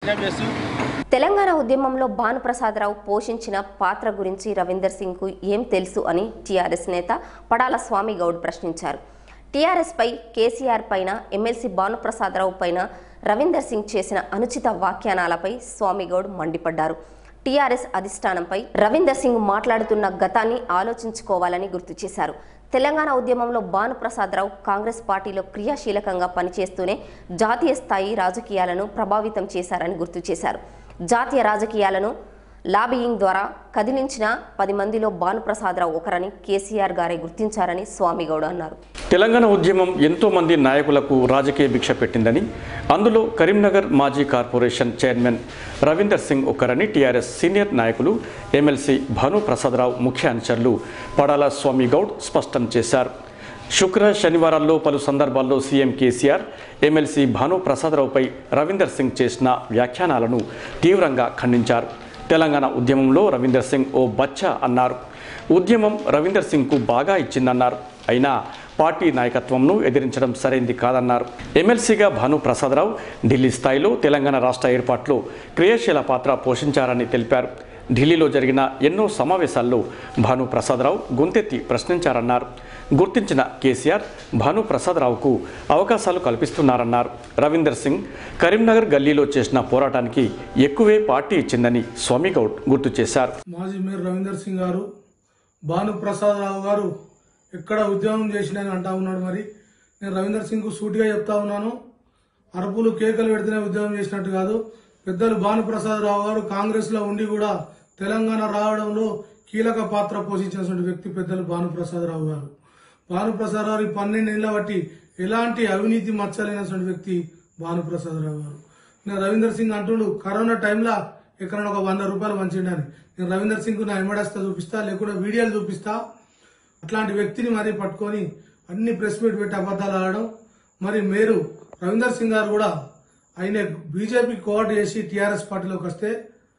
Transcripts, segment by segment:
విజ్ఞప్తి చేస్తూ తెలంగాణ ఉద్యమంలో భానుప్రసాదరావు పోషించిన పాత్ర గురించి రవీందర్ సింగ్కు ఏం తెలుసు అని టీఆర్ఎస్ నేత పడాల స్వామి గౌడ్ ప్రశ్నించారు టీఆర్ఎస్ పై కేసీఆర్ పైన ఎమ్మెల్సీ భానుప్రసాదరావు పైన రవీందర్ సింగ్ చేసిన అనుచిత వ్యాఖ్యానాలపై స్వామిగౌడ్ మండిపడ్డారు టీఆర్ఎస్ అధిష్టానంపై రవీందర్ సింగ్ మాట్లాడుతున్న గతాన్ని ఆలోచించుకోవాలని గుర్తు చేశారు తెలంగాణ ఉద్యమంలో భానుప్రసాదరావు కాంగ్రెస్ పార్టీలో క్రియాశీలకంగా పనిచేస్తూనే జాతీయ స్థాయి రాజకీయాలను ప్రభావితం చేశారని గుర్తు చేశారు జాతీయ రాజకీయాలను లాబియింగ్ ద్వారా కదిలించిన పది మందిలో భానుప్రసాదరావు ఒకరని కేసీఆర్ గారే గుర్తించారని స్వామిగౌడ్ అన్నారు తెలంగాణ ఉద్యమం ఎంతో మంది నాయకులకు రాజకీయ భిక్ష పెట్టిందని అందులో కరీంనగర్ మాజీ కార్పొరేషన్ చైర్మన్ రవీందర్ సింగ్ ఒకరని టీఆర్ఎస్ సీనియర్ నాయకులు ఎమ్మెల్సీ భాను ప్రసాదరావు ముఖ్య అనుచరులు పడాల స్వామి గౌడ్ స్పష్టం చేశారు శుక్ర శనివారాల్లో పలు సందర్భాల్లో సీఎం కేసీఆర్ ఎమ్మెల్సీ భాను ప్రసాదరావుపై రవీందర్ సింగ్ చేసిన వ్యాఖ్యానాలను తీవ్రంగా ఖండించారు తెలంగాణ ఉద్యమంలో రవీందర్ సింగ్ ఓ బచ్చా అన్నారు ఉద్యమం రవీందర్ సింగ్కు బాగా ఇచ్చిందన్నారు అయినా పార్టీ నాయకత్వంను ఎదిరించడం సరైంది కాదన్నారు ఎమ్మెల్సీగా భాను ప్రసాదరావు ఢిల్లీ స్థాయిలో తెలంగాణ రాష్ట్ర ఏర్పాట్లో క్రియాశీల పాత్ర పోషించారని తెలిపారు ఢిల్లీలో జరిగిన ఎన్నో సమావేశాల్లో భాను ప్రసాదరావు గొంతెత్తి ప్రశ్నించారన్నారు గుర్తించిన కేసీఆర్ భాను ప్రసాదరావుకు అవకాశాలు కల్పిస్తున్నారన్నారు రవీందర్ సింగ్ కరీంనగర్ గల్లీలో చేసిన పోరాటానికి ఎక్కువే పార్టీ ఇచ్చిందని స్వామిగౌడ్ గుర్తు చేశారు మాజీ మేయర్ రవీందర్ సింగ్ గారు భాను ప్రసాదరావు గారు ఎక్కడ ఉద్యమం చేసినని అంటా ఉన్నాడు మరి నేను రవీందర్ సింగ్ కు సూటిగా చెప్తా ఉన్నాను అరుపులు కేకలు పెడితేనే ఉద్యమం చేసినట్టు కాదు పెద్దలు భాను ప్రసాదరావు గారు కాంగ్రెస్ లో ఉండి కూడా తెలంగాణ రావడంలో కీలక పాత్ర పోషించినటువంటి వ్యక్తి పెద్దలు భాను ప్రసాదరావు గారు భాను ప్రసాదరావు ఈ పన్నెండేళ్ల బట్టి ఎలాంటి అవినీతి మచ్చలేనటువంటి వ్యక్తి భాను ప్రసాదరావు గారు నేను రవీందర్ సింగ్ అంటుండు కరోనా టైంలో ఎక్కడైనా ఒక వంద రూపాయలు మంచిండని నేను రవీందర్ సింగ్ నా ఎమ్మడేస్తా చూపిస్తా లేకుండా వీడియోలు చూపిస్తా అట్లాంటి వ్యక్తిని మరి పట్టుకొని అన్ని ప్రెస్ మీట్ పెట్టి అబద్ధాలు ఆడడం మరి మీరు రవీందర్ సింగ్ గారు కూడా ఆయన బీజేపీ కోఆర్డ్ చేసి టీఆర్ఎస్ పార్టీలోకి వస్తే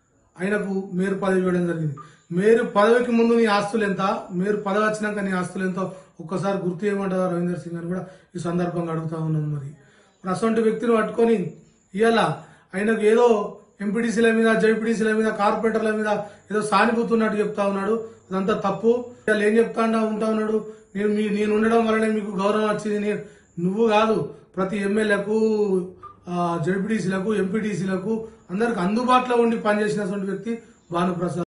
ఆయనకు మేరు పదవి ఇవ్వడం జరిగింది మేరు పదవికి ముందు నీ ఆస్తులు ఎంత మేరు పదవి వచ్చినాక నీ ఆస్తులు ఎంతో ఒక్కసారి గుర్తు చేయమంటారా రవీందర్ సింగ్ అని కూడా ఈ సందర్భంగా అడుగుతా ఉన్నాం మరి మరి అటువంటి వ్యక్తిని పట్టుకొని ఇవాళ ఆయనకు ఏదో ఎంపీటీసీల మీద జైపీటీసీల మీద కార్పొరేటర్ల మీద ఏదో సానుభూతున్నట్టు చెప్తా ఉన్నాడు అదంతా తప్పు ఇవాళ ఏం చెప్తా ఉంటా ఉన్నాడు నేను మీ నేను ఉండడం వల్లనే మీకు గౌరవం వచ్చింది నేను నువ్వు కాదు ప్రతి ఎమ్మెల్యేకు జడ్పీటీసీలకు ఎంపీటీసీలకు అందరికి అందుబాటులో ఉండి పనిచేసినటువంటి వ్యక్తి భానుప్రసాద్